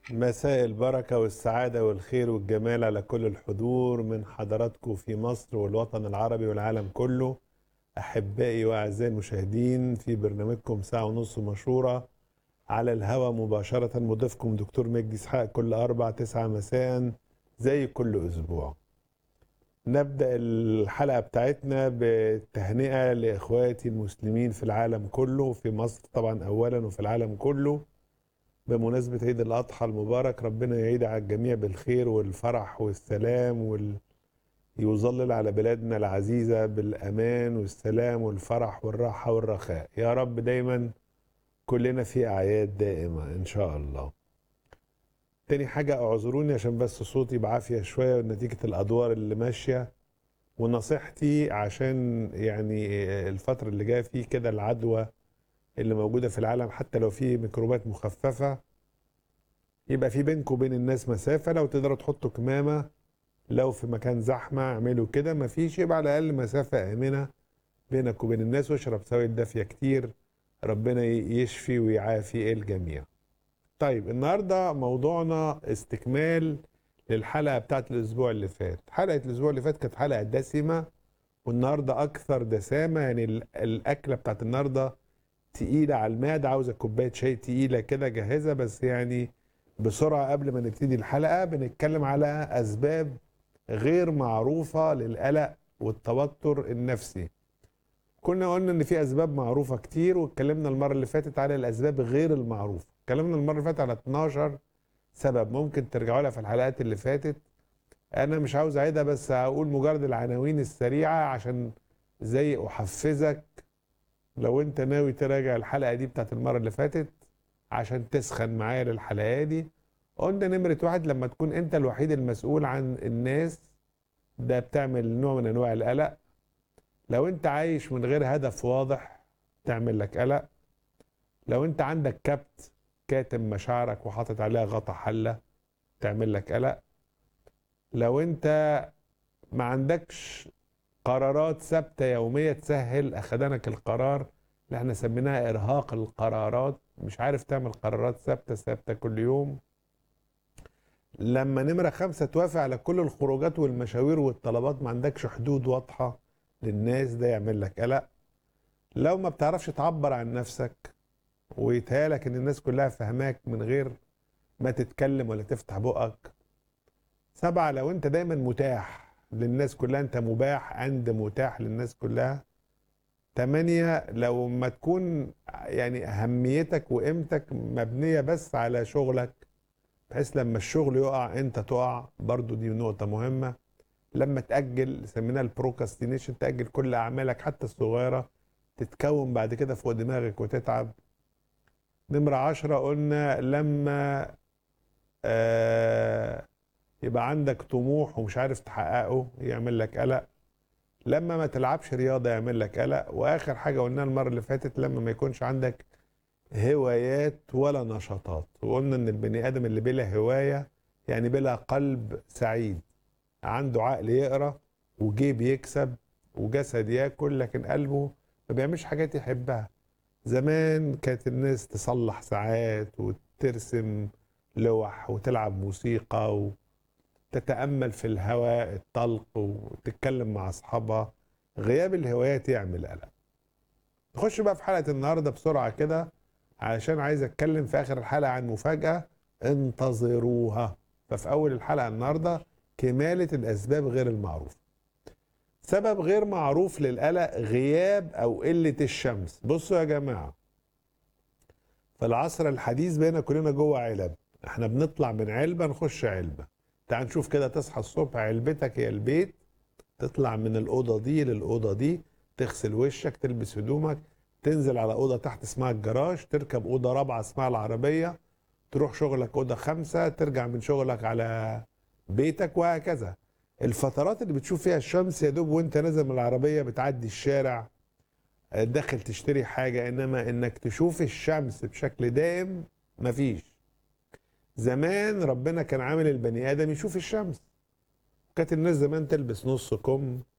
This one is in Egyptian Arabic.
مساء البركة والسعادة والخير والجمال على كل الحضور من حضراتكم في مصر والوطن العربي والعالم كله أحبائي وأعزائي المشاهدين في برنامجكم ساعة ونص مشهورة على الهوا مباشرة مضيفكم دكتور مجدي إسحاق كل أربع تسعة مساء زي كل أسبوع نبدأ الحلقة بتاعتنا بالتهنئة لإخواتي المسلمين في العالم كله في مصر طبعا أولا وفي العالم كله بمناسبة عيد الأضحى المبارك ربنا يعيد على الجميع بالخير والفرح والسلام وال... يظلل على بلادنا العزيزة بالأمان والسلام والفرح والراحة والرخاء يا رب دايما كلنا في أعياد دائمة إن شاء الله تاني حاجة اعذروني عشان بس صوتي بعافية شوية نتيجة الأدوار اللي ماشية ونصيحتي عشان يعني الفترة اللي جاية فيه كده العدوى اللي موجودة في العالم حتى لو في ميكروبات مخففة يبقى في بينكم وبين الناس مسافة لو تقدروا تحطوا كمامة لو في مكان زحمة اعملوا كده مفيش يبقى على الأقل مسافة آمنة بينك وبين الناس واشرب سوائل دافية كتير ربنا يشفي ويعافي الجميع طيب النهاردة موضوعنا استكمال للحلقة بتاعت الأسبوع اللي فات حلقة الأسبوع اللي فات كانت حلقة دسمة والنهاردة أكثر دسامة يعني الأكلة بتاعت النهاردة تقيلة على المعدة عاوزة كوباية شاي تقيلة كده جاهزة بس يعني بسرعة قبل ما نبتدي الحلقة بنتكلم على أسباب غير معروفة للقلق والتوتر النفسي كنا قلنا ان في اسباب معروفة كتير واتكلمنا المرة اللي فاتت على الاسباب غير المعروفة اتكلمنا المرة اللي فاتت على 12 سبب ممكن ترجعوا لها في الحلقات اللي فاتت انا مش عاوز اعيدها بس هقول مجرد العناوين السريعة عشان زي احفزك لو انت ناوي تراجع الحلقة دي بتاعت المرة اللي فاتت عشان تسخن معايا للحلقة دي قلنا نمرة واحد لما تكون انت الوحيد المسؤول عن الناس ده بتعمل نوع من انواع القلق لو انت عايش من غير هدف واضح تعمل لك قلق لو انت عندك كبت كاتم مشاعرك وحاطط عليها غطا حلة تعمل لك قلق لو انت ما عندكش قرارات ثابتة يومية تسهل أخدانك القرار اللي احنا سميناها إرهاق القرارات مش عارف تعمل قرارات ثابتة ثابتة كل يوم لما نمرة خمسة توافق على كل الخروجات والمشاوير والطلبات ما عندكش حدود واضحة للناس ده يعمل لك قلق لو ما بتعرفش تعبر عن نفسك ويتهيالك ان الناس كلها فهماك من غير ما تتكلم ولا تفتح بقك سبعة لو انت دايما متاح للناس كلها انت مباح عند متاح للناس كلها تمانية لو ما تكون يعني أهميتك وقيمتك مبنية بس على شغلك بحيث لما الشغل يقع انت تقع برضو دي نقطة مهمة لما تأجل سميناها البروكاستينيشن تأجل كل أعمالك حتى الصغيرة تتكون بعد كده فوق دماغك وتتعب نمرة عشرة قلنا لما آه يبقى عندك طموح ومش عارف تحققه يعمل لك قلق لما ما تلعبش رياضة يعمل لك قلق وآخر حاجة قلناها المرة اللي فاتت لما ما يكونش عندك هوايات ولا نشاطات وقلنا ان البني ادم اللي بلا هوايه يعني بلا قلب سعيد عنده عقل يقرا وجيب يكسب وجسد ياكل لكن قلبه ما بيعملش حاجات يحبها زمان كانت الناس تصلح ساعات وترسم لوح وتلعب موسيقى وتتامل في الهواء الطلق وتتكلم مع اصحابها غياب الهوايات يعمل قلق نخش بقى في حلقه النهارده بسرعه كده علشان عايز اتكلم في اخر الحلقه عن مفاجاه انتظروها ففي اول الحلقه النهارده كماله الاسباب غير المعروفه سبب غير معروف للقلق غياب او قله الشمس بصوا يا جماعه في العصر الحديث بقينا كلنا جوه علب احنا بنطلع من علبه نخش علبه تعال نشوف كده تصحى الصبح علبتك هي البيت تطلع من الاوضه دي للاوضه دي تغسل وشك تلبس هدومك تنزل على اوضه تحت اسمها الجراج تركب اوضه رابعه اسمها العربيه تروح شغلك اوضه خمسه ترجع من شغلك على بيتك وهكذا الفترات اللي بتشوف فيها الشمس يا دوب وانت نازل من العربيه بتعدي الشارع داخل تشتري حاجه انما انك تشوف الشمس بشكل دائم مفيش زمان ربنا كان عامل البني ادم يشوف الشمس كانت الناس زمان تلبس نص كم